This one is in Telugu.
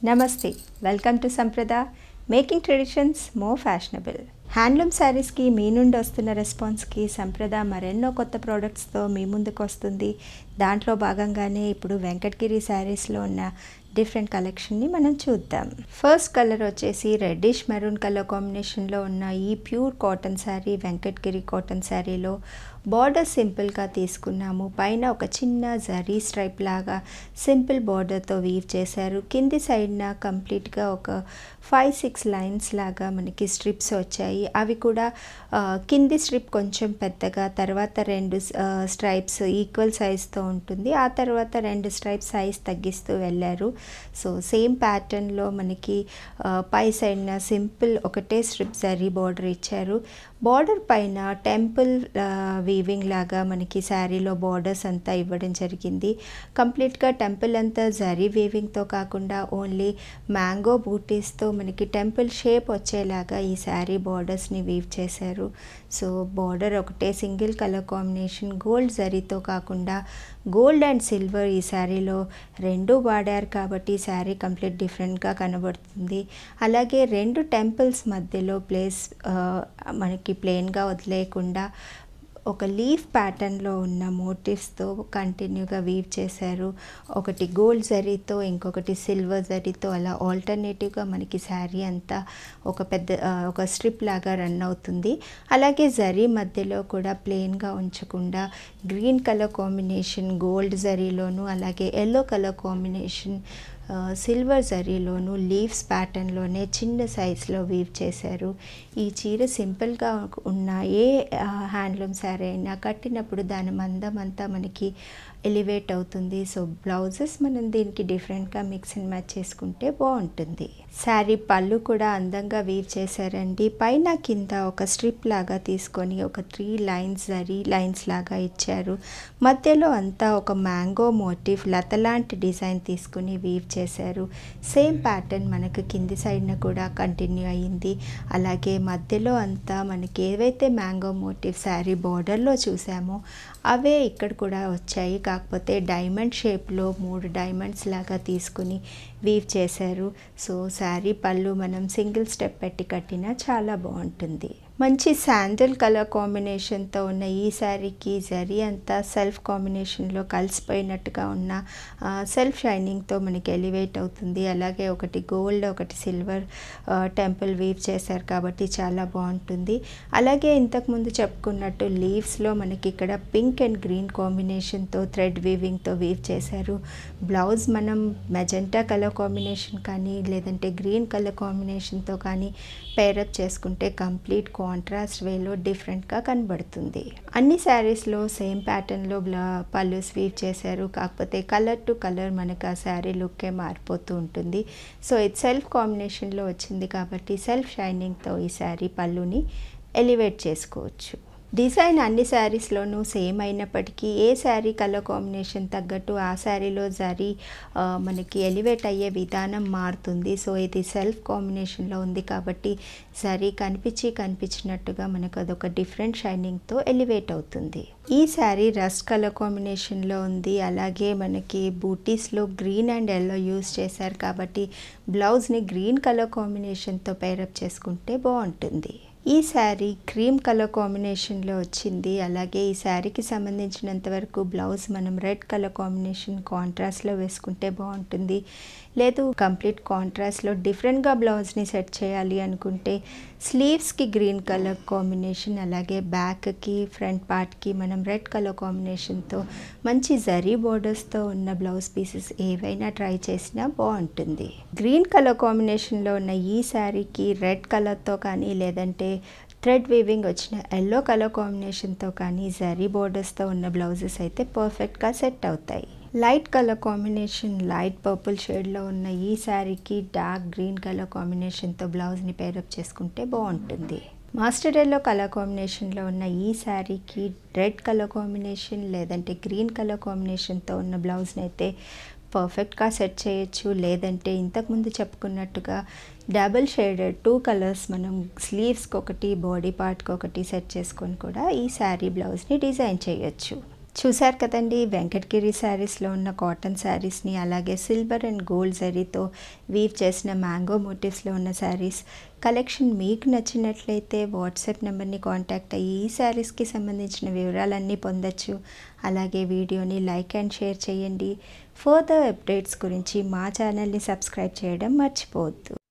నమస్తే welcome to Samprada making traditions more fashionable handloom శారీస్కి మీ నుండి వస్తున్న రెస్పాన్స్కి సంప్రద మరెన్నో కొత్త ప్రోడక్ట్స్తో మీ ముందుకు వస్తుంది దాంట్లో భాగంగానే ఇప్పుడు వెంకటగిరి శారీస్లో ఉన్న డిఫరెంట్ కలెక్షన్ని మనం చూద్దాం ఫస్ట్ కలర్ వచ్చేసి రెడ్డిష్ మెరూన్ కలర్ కాంబినేషన్లో ఉన్న ఈ pure cotton sari Venkatagiri cotton శారీలో బార్డర్ సింపుల్గా తీసుకున్నాము పైన ఒక చిన్న జరీ స్ట్రైప్ లాగా సింపుల్ బార్డర్తో వీవ్ చేశారు కింది సైడ్న కంప్లీట్గా ఒక ఫైవ్ సిక్స్ లైన్స్ లాగా మనకి స్ట్రిప్స్ వచ్చాయి అవి కూడా ఆ, కింది స్ట్రిప్ కొంచెం పెద్దగా తర్వాత రెండు స్ట్రైప్స్ ఈక్వల్ సైజ్తో ఉంటుంది ఆ తర్వాత రెండు స్ట్రైప్ సైజ్ తగ్గిస్తూ వెళ్ళారు సో సేమ్ ప్యాటర్న్లో మనకి ఆ, పై సైడ్న సింపుల్ ఒకటే స్ట్రిప్ జరీ బార్డర్ ఇచ్చారు బార్డర్ పైన టెంపుల్ వీవింగ్ లాగా మనకి శారీలో బార్డర్స్ అంతా ఇవ్వడం జరిగింది కంప్లీట్గా టెంపుల్ అంతా జరీ వీవింగ్తో కాకుండా ఓన్లీ మ్యాంగో బూటీస్తో మనకి టెంపుల్ షేప్ వచ్చేలాగా ఈ శారీ బార్డర్స్ని వీవ్ చేశారు సో బార్డర్ ఒకటే సింగిల్ కలర్ కాంబినేషన్ గోల్డ్ జరీతో కాకుండా గోల్డ్ అండ్ సిల్వర్ ఈ శారీలో రెండు వాడారు కాబట్టి ఈ శారీ కంప్లీట్ డిఫరెంట్గా కనబడుతుంది అలాగే రెండు టెంపుల్స్ మధ్యలో ప్లేస్ ఆ, మనకి ప్లెయిన్గా వదిలేయకుండా ఒక లీఫ్ ప్యాటర్న్లో ఉన్న మోటివ్స్తో కంటిన్యూగా వీవ్ చేశారు ఒకటి గోల్డ్ జరీతో ఇంకొకటి సిల్వర్ జరీతో అలా ఆల్టర్నేటివ్గా మనకి శారీ అంతా ఒక పెద్ద ఆ, ఒక స్ట్రిప్ లాగా రన్ అవుతుంది అలాగే జరీ మధ్యలో కూడా ప్లెయిన్గా ఉంచకుండా గ్రీన్ కలర్ కాంబినేషన్ గోల్డ్ జరీలోను అలాగే ఎల్లో కలర్ కాంబినేషన్ ఆ, సిల్వర్ జరీలోను లీవ్స్ ప్యాటర్న్లోనే చిన్న సైజులో వీవ్ చేశారు ఈ చీర సింపుల్గా ఉన్న ఏ ఆ, హ్యాండ్లూమ్ శారీ అయినా కట్టినప్పుడు దాని మందం అంతా మనకి ఎలివేట్ అవుతుంది సో బ్లౌజెస్ మనం దీనికి డిఫరెంట్గా మిక్స్ అండ్ మ్యాచ్ చేసుకుంటే బాగుంటుంది శారీ పళ్ళు కూడా అందంగా వీవ్ చేశారండి పైన కింద ఒక స్ట్రిప్ లాగా తీసుకొని ఒక త్రీ లైన్స్ జరీ లైన్స్ లాగా ఇచ్చారు మధ్యలో అంతా ఒక మ్యాంగో మోటివ్ లత లాంటి డిజైన్ తీసుకుని వీవ్ చేశారు సేమ్ ప్యాటర్న్ మనకు కింది సైడ్న కూడా కంటిన్యూ అయ్యింది అలాగే మధ్యలో అంతా మనకి ఏవైతే మ్యాంగో మోటివ్ శారీ బార్డర్లో చూసామో అవే ఇక్కడ కూడా వచ్చాయి కాకపోతే డైమండ్ షేప్లో మూడు డైమండ్స్ లాగా తీసుకుని వీవ్ చేశారు సో శారీ పళ్ళు మనం సింగిల్ స్టెప్ పెట్టి కట్టినా చాలా బాగుంటుంది మంచి శాండిల్ కలర్ కాంబినేషన్తో ఉన్న ఈ శారీకి జరీ అంతా సెల్ఫ్ కాంబినేషన్లో కలిసిపోయినట్టుగా ఉన్న ఆ, సెల్ఫ్ షైనింగ్తో మనకి ఎలివేట్ అవుతుంది అలాగే ఒకటి గోల్డ్ ఒకటి సిల్వర్ ఆ, టెంపుల్ వీవ్ చేశారు కాబట్టి చాలా బాగుంటుంది అలాగే ఇంతకుముందు చెప్పుకున్నట్టు లీవ్స్లో మనకి ఇక్కడ పింక్ అండ్ గ్రీన్ కాంబినేషన్తో థ్రెడ్ వీవింగ్తో వీవ్ చేశారు బ్లౌజ్ మనం మెజెంటా కలర్ కాంబినేషన్ కానీ లేదంటే గ్రీన్ కలర్ కాంబినేషన్తో కానీ పేరప్ చేసుకుంటే కంప్లీట్ కాంట్రాస్ట్ వేలో డిఫరెంట్గా కనబడుతుంది అన్ని శారీస్లో సేమ్ ప్యాటర్న్లో బ్లా పళ్ళు స్వీవ్ చేశారు కాకపోతే కలర్ టు కలర్ మనకు ఆ శారీ లుక్కే మారిపోతూ ఉంటుంది సో ఇది సెల్ఫ్ కాంబినేషన్లో వచ్చింది కాబట్టి సెల్ఫ్ షైనింగ్తో ఈ శారీ పళ్ళుని ఎలివేట్ చేసుకోవచ్చు డిజైన్ అన్ని శారీస్లోనూ సేమ్ అయినప్పటికీ ఏ శారీ కలర్ కాంబినేషన్ తగ్గట్టు ఆ శారీలో జరీ ఆ, మనకి ఎలివేట్ అయ్యే విధానం మారుతుంది సో ఇది సెల్ఫ్ కాంబినేషన్లో ఉంది కాబట్టి జరీ కనిపించి కనిపించినట్టుగా మనకు అదొక డిఫరెంట్ షైనింగ్తో ఎలివేట్ అవుతుంది ఈ శారీ రస్ట్ కలర్ కాంబినేషన్లో ఉంది అలాగే మనకి బూటీస్లో గ్రీన్ అండ్ ఎల్లో యూస్ చేశారు కాబట్టి బ్లౌజ్ని గ్రీన్ కలర్ కాంబినేషన్తో పేరప్ చేసుకుంటే బాగుంటుంది ఈ శారీ క్రీమ్ కలర్ కాంబినేషన్లో వచ్చింది అలాగే ఈ శారీకి సంబంధించినంత వరకు బ్లౌజ్ మనం రెడ్ కలర్ కాంబినేషన్ కాంట్రాస్ట్లో వేసుకుంటే బాగుంటుంది లేదు కంప్లీట్ కాంట్రాస్ట్లో డిఫరెంట్గా బ్లౌజ్ని సెట్ చేయాలి అనుకుంటే స్లీవ్స్కి గ్రీన్ కలర్ కాంబినేషన్ అలాగే బ్యాక్కి ఫ్రంట్ పార్ట్కి మనం రెడ్ కలర్ కాంబినేషన్తో మంచి జరీ బోర్డర్స్తో ఉన్న బ్లౌజ్ పీసెస్ ఏవైనా ట్రై చేసినా బాగుంటుంది గ్రీన్ కలర్ కాంబినేషన్లో ఉన్న ఈ శారీకి రెడ్ కలర్తో కానీ లేదంటే థ్రెడ్ వీవింగ్ వచ్చిన ఎల్లో కలర్ కాంబినేషన్తో కానీ జరీ బోర్డర్స్తో ఉన్న బ్లౌజెస్ అయితే పర్ఫెక్ట్గా సెట్ అవుతాయి light colour combination light purple షేడ్లో ఉన్న ఈ శారీకి డార్క్ గ్రీన్ కలర్ కాంబినేషన్తో బ్లౌజ్ని పేరప్ చేసుకుంటే బాగుంటుంది మాస్టర్ ఎల్లో కలర్ కాంబినేషన్లో ఉన్న ఈ శారీకి రెడ్ కలర్ కాంబినేషన్ లేదంటే గ్రీన్ కలర్ కాంబినేషన్తో ఉన్న బ్లౌజ్ని అయితే పర్ఫెక్ట్గా సెట్ చేయొచ్చు లేదంటే ఇంతకుముందు చెప్పుకున్నట్టుగా డబుల్ షేడెడ్ టూ కలర్స్ మనం స్లీవ్స్కి ఒకటి బాడీ పార్ట్కి ఒకటి సెట్ చేసుకొని కూడా ఈ శారీ బ్లౌజ్ని డిజైన్ చేయొచ్చు చూశారు కదండి వెంకటగిరి శారీస్లో ఉన్న కాటన్ శారీస్ని అలాగే సిల్వర్ అండ్ గోల్డ్ జరీతో వీవ్ చేసిన మ్యాంగో మోటివ్స్లో ఉన్న శారీస్ కలెక్షన్ మీకు నచ్చినట్లయితే వాట్సాప్ నెంబర్ని కాంటాక్ట్ అయ్యి ఈ శారీస్కి సంబంధించిన వివరాలన్నీ పొందొచ్చు అలాగే వీడియోని లైక్ అండ్ షేర్ చేయండి ఫర్దర్ అప్డేట్స్ గురించి మా ఛానల్ని సబ్స్క్రైబ్ చేయడం మర్చిపోవద్దు